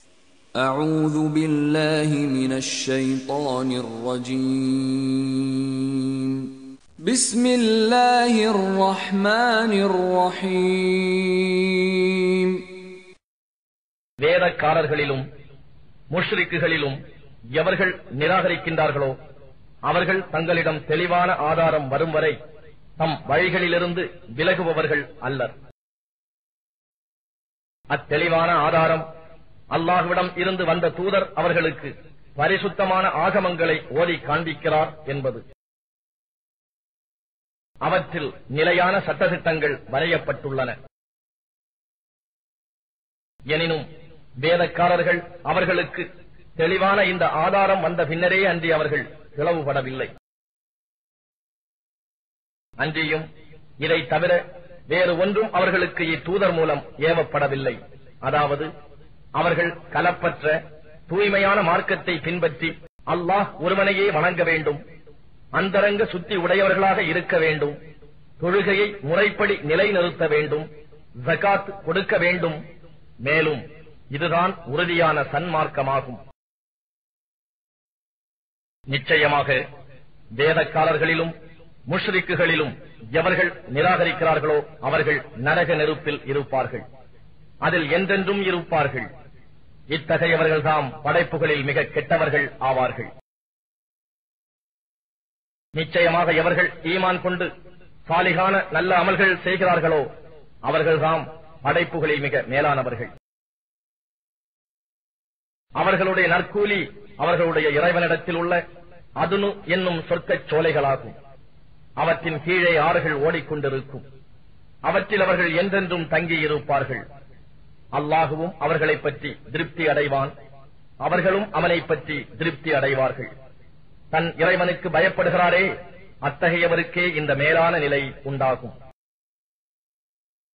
أعوذ بالله من الشيطان الرجيم بسم الله الرحمن الرحيم வேதக்காரர்களிலும் முஷ்ரிக்குகளிலும் எவர்கள் நிராகரிக்கின்றார்களோ அவர்கள் தங்களிடம் தெளிவான ஆதாரம் வரும் வரை தம் வழிகளிலிருந்து விலகுபவர்கள் அல்லர் அத்தெளிவான ஆதாரம் அல்லாஹ்விடம் இருந்து வந்த தூதர் அவர்களுக்கு பரிசுத்தமான ஆகமங்களை ஓதி காண்பிக்கிறார் என்பது அவற்றில் நிலையான சட்டதிட்டங்கள் வரையப்பட்டுள்ளன எனினும் வேதக்காரர்கள் அவர்களுக்கு தெளிவான இந்த ஆதாரம் வந்த பின்னரே அன்றி அவர்கள் பிளவுபடவில்லை அன்றியும் இதை தவிர வேறு ஒன்றும் அவர்களுக்கு இத்தூதர் மூலம் ஏவப்படவில்லை அதாவது அவர்கள் கலப்பற்ற தூய்மையான மார்க்கத்தை பின்பற்றி அல்லாஹ் ஒருவனையே வணங்க வேண்டும் அந்தரங்க சுத்தி உடையவர்களாக இருக்க வேண்டும் தொழுகையை முறைப்படி நிலைநிறுத்த வேண்டும் ஜகாத் கொடுக்க வேண்டும் மேலும் இதுதான் உறுதியான சன்மார்க்கமாகும் நிச்சயமாக வேதக்காரர்களிலும் முஷ்ரிக்குகளிலும் எவர்கள் நிராகரிக்கிறார்களோ அவர்கள் நரக நெருப்பில் இருப்பார்கள் அதில் என்றென்றும் இருப்பார்கள் இத்தகையவர்கள் தாம் படைப்புகளில் மிக கெட்டவர்கள் ஆவார்கள் நிச்சயமாக எவர்கள் ஈமான் கொண்டு சாலிகான நல்ல அமல்கள் செய்கிறார்களோ அவர்கள்தாம் படைப்புகளில் மிக மேலானவர்கள் அவர்களுடைய நற்கூலி அவர்களுடைய இறைவனிடத்தில் உள்ள அதுனு என்னும் சொற்கச் சோலைகளாகும் அவற்றின் கீழே ஆறுகள் ஓடிக்கொண்டிருக்கும் அவற்றில் அவர்கள் என்றென்றும் தங்கியிருப்பார்கள் அல்லாஹுவும் அவர்களைப் பற்றி திருப்தி அடைவான் அவர்களும் அவனைப் பற்றி திருப்தி அடைவார்கள் தன் இறைவனுக்கு பயப்படுகிறாரே அத்தகையவருக்கே இந்த மேலான நிலை உண்டாகும்